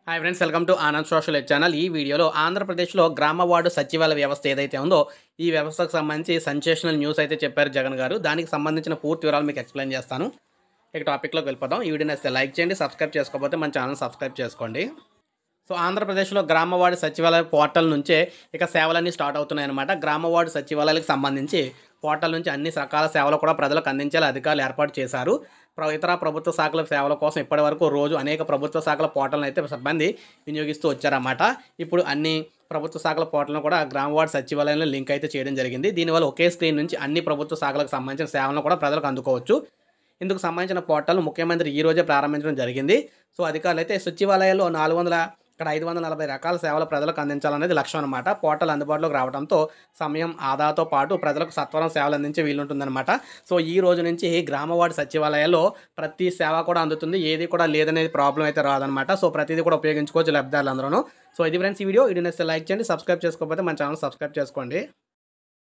hi friends welcome to Anand social ed channel ఈ వీడియోలో ఆంధ్రప్రదేశ్లో గ్రామ వార్డు సచివాలయ వ్యవస్థ ఏదైతే ఉందో ఈ వ్యవస్థకు సంబంధించి సెన్సేషనల్ న్యూస్ అయితే చెప్పారు జగన్ గారు దానికి సంబంధించిన పూర్తి వివరాలు మీకు ఎక్స్ప్లెయిన్ చేస్తాను ఇక టాపిక్లోకి వెళ్ళిపోదాం ఈ వీడియోని వస్తే లైక్ చేయండి సబ్స్క్రైబ్ చేసుకోకపోతే మన ఛానల్ సబ్స్క్రైబ్ చేసుకోండి సో ఆంధ్రప్రదేశ్లో గ్రామ వార్డు సచివాలయ పోర్టల్ నుంచే ఇక సేవలన్నీ స్టార్ట్ అవుతున్నాయి అనమాట గ్రామ వార్డు సచివాలయాలకు సంబంధించి పోర్టల్ నుంచి అన్ని రకాల సేవలు కూడా ప్రజలకు అందించేలా అధికారులు ఏర్పాటు చేశారు ప్ర- ఇతర ప్రభుత్వ శాఖల సేవల కోసం ఇప్పటివరకు రోజు అనేక ప్రభుత్వ శాఖల పోర్టల్ని అయితే సిబ్బంది వినియోగిస్తూ వచ్చారన్నమాట ఇప్పుడు అన్ని ప్రభుత్వ శాఖల పోర్టల్ను కూడా గ్రామ వార్డు సచివాలయంలో లింక్ అయితే చేయడం జరిగింది దీనివల్ల ఒకే స్క్రీన్ నుంచి అన్ని ప్రభుత్వ శాఖలకు సంబంధించిన సేవలను కూడా ప్రజలకు అందుకోవచ్చు ఇందుకు సంబంధించిన పోర్టల్ ముఖ్యమంత్రి ఈ రోజే ప్రారంభించడం జరిగింది సో అధికారులు అయితే సచివాలయాల్లో నాలుగు వందల ఇక్కడ ఐదు వందల నలభై రకాల సేవలు ప్రజలకు అందించాలనేది లక్ష్యం అనమాట పోర్టల్ అందుబాటులోకి రావడంతో సమయం ఆదాతో పాటు ప్రజలకు సత్వరం సేవలు అందించే వీలుంటుందన్నమాట సో ఈ రోజు నుంచి గ్రామవార్డు సచివాలయాల్లో ప్రతి సేవ కూడా అందుతుంది ఏది కూడా లేదనేది ప్రాబ్లం అయితే రాదనమాట సో ప్రతిదీ కూడా ఉపయోగించుకోవచ్చు లబ్ధిదారులందరూ సో ఇది ఫ్రెండ్స్ ఈ వీడియో ఇది నచ్చితే లైక్ చేయండి సబ్స్క్రైబ్ చేసుకోకపోతే మన ఛానల్ సబ్స్క్రైబ్ చేసుకోండి